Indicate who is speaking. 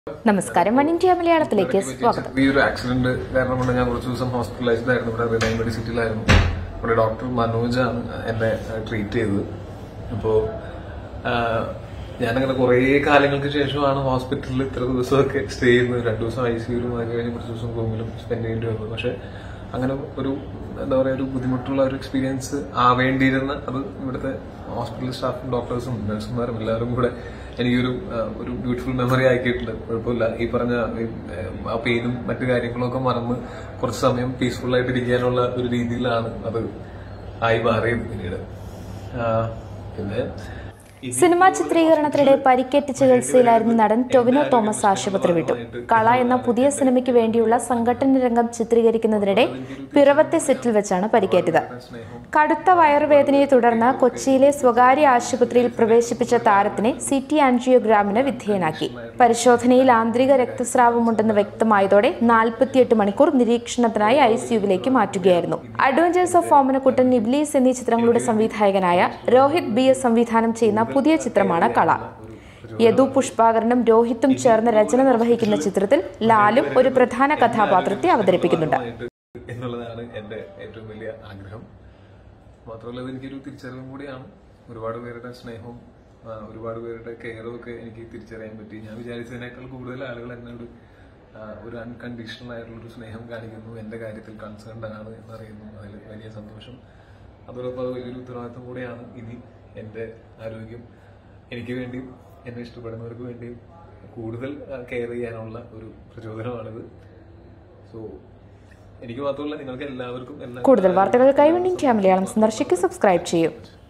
Speaker 1: നമസ്കാരം one India മലയാളത്തിലേക്ക് സ്വാഗതം
Speaker 2: ഈ ഒരു ആക്സിഡന്റ് കാരണം കൊണ്ട് ഞാൻ കുറച്ച് ദിവസം ഹോസ്പിറ്റലൈസ്ഡ് ആയിരുന്നു ഇവിടെ റിലയൻ മെഡിസിറ്റിയിലായിരുന്നു ഇവിടെ ഡോക്ടർ മനോജാണ് എന്നെ ട്രീറ്റ് ചെയ്തത് അപ്പോ ഞാനങ്ങനെ കുറേ കാലങ്ങൾക്ക് ശേഷമാണ് ഹോസ്പിറ്റലിൽ ഇത്ര ദിവസമൊക്കെ സ്റ്റേ ചെയ്യുന്നത് രണ്ടു ദിവസം ഐ സിയിലും അത് കഴിഞ്ഞ് കുറച്ച് ദിവസം റൂമിലും സ്പെൻഡ് ചെയ്യേണ്ടി വന്നു പക്ഷെ അങ്ങനെ ഒരു എന്താ പറയാ ഒരു ബുദ്ധിമുട്ടുള്ള ഒരു എക്സ്പീരിയൻസ് ആവേണ്ടിയിരുന്ന അത് ഇവിടുത്തെ ഹോസ്പിറ്റൽ സ്റ്റാഫും ഡോക്ടേഴ്സും നഴ്സുമാരും എല്ലാവരും കൂടെ എനിക്കൊരു ആ, ഒരു ബ്യൂട്ടിഫുൾ മെമ്മറി ആക്കിയിട്ടുണ്ട് കുഴപ്പമില്ല ഈ പറഞ്ഞ ഈ, ഏ, ആ പെയിനും മറ്റു കാര്യങ്ങളും ഒക്കെ മറന്ന് കുറച്ച് സമയം പീസ്ഫുൾ ആയിട്ട് ഇരിക്കാനുള്ള ഒരു രീതിയിലാണ് അത് ആയി മാറിയത് പിന്നീട് ആ, പിന്നെ ഇനി
Speaker 1: സിനിമാ ചിത്രീകരണത്തിനിടെ പരിക്കേറ്റ് ചികിത്സയിലായിരുന്ന നടൻ ടൊവിനോ തോമസ് ആശുപത്രി വിട്ടു കള എന്ന പുതിയ സിനിമയ്ക്ക് വേണ്ടിയുള്ള സംഘടന രംഗം ചിത്രീകരിക്കുന്നതിനിടെ പിറവത്തെ സെറ്റിൽ വെച്ചാണ് പരിക്കേറ്റത്
Speaker 2: സ്നേഹം
Speaker 1: കടുത്ത വയറുവേദനയെ തുടർന്ന് കൊച്ചിയിലെ സ്വകാര്യ ആശുപത്രിയിൽ പ്രവേശിപ്പിച്ച താരത്തിനെ സി ടി ആൻജിയോഗ്രാമിന് വിധേയനാക്കി പരിശോധനയിൽ ആന്തരിക രക്തസ്രാവമുണ്ടെന്ന് വ്യക്തമായതോടെ നാൽപ്പത്തിയെട്ട് മണിക്കൂർ നിരീക്ഷണത്തിനായി ഐ സിയുവിലേക്ക് മാറ്റുകയായിരുന്നു അഡ്വഞ്ചേഴ്സ് ഓഫ് ഓമനക്കുട്ടൻ ഇബ്ലീസ് എന്നീ ചിത്രങ്ങളുടെ സംവിധായകനായ രോഹിത് ബി എസ് സംവിധാനം ചെയ്യുന്ന പുതിയ ചിത്രമാണ് കള യദു പുഷ്പാകരനും രോഹിത്തും ചേർന്ന് രചന നിർവഹിക്കുന്ന ചിത്രത്തിൽ ലാലും ഒരു പ്രധാന കഥാപാത്രത്തെ അവതരിപ്പിക്കുന്നുണ്ട്
Speaker 2: ആയിട്ട് എന്നുള്ളതാണ് എന്റെ ഏറ്റവും വലിയ ആഗ്രഹം മാത്രമല്ല ഇത് എനിക്കൊരു തിരിച്ചറിവും കൂടിയാണ് ഒരുപാട് പേരുടെ സ്നേഹവും ആ, ഒരുപാട് പേരുടെ കെയറും ഒക്കെ എനിക്ക് തിരിച്ചറിയാൻ പറ്റി ഞാൻ വിചാരിച്ചതിനേക്കാൾ കൂടുതൽ ആളുകൾ എന്നോട് ആ, ഒരു അൺകണ്ടീഷണൽ ആയിട്ടുള്ള ഒരു സ്നേഹം കാണിക്കുന്നു എന്റെ കാര്യത്തിൽ കൺസേൺഡ് ആണ് എന്നറിയുന്നു അതിൽ വലിയ സന്തോഷം അതോടൊപ്പം അത് വലിയൊരു ഉത്തരവാദിത്വം കൂടിയാണ് ഇനി എന്റെ ആരോഗ്യം എനിക്ക് വേണ്ടിയും എന്നെ ഇഷ്ടപ്പെടുന്നവർക്ക് വേണ്ടിയും കൂടുതൽ കെയർ ചെയ്യാനുള്ള ഒരു പ്രചോദനമാണിത് സോ എനിക്ക് മാത്രമല്ല നിങ്ങൾക്ക് എല്ലാവർക്കും എല്ലാ
Speaker 1: കൂടുതൽ വാർത്തകൾക്കായി വൺ ഇന്ത്യ മലയാളം സന്ദർശിക്കുക സബ്സ്ക്രൈബ് ചെയ്യൂ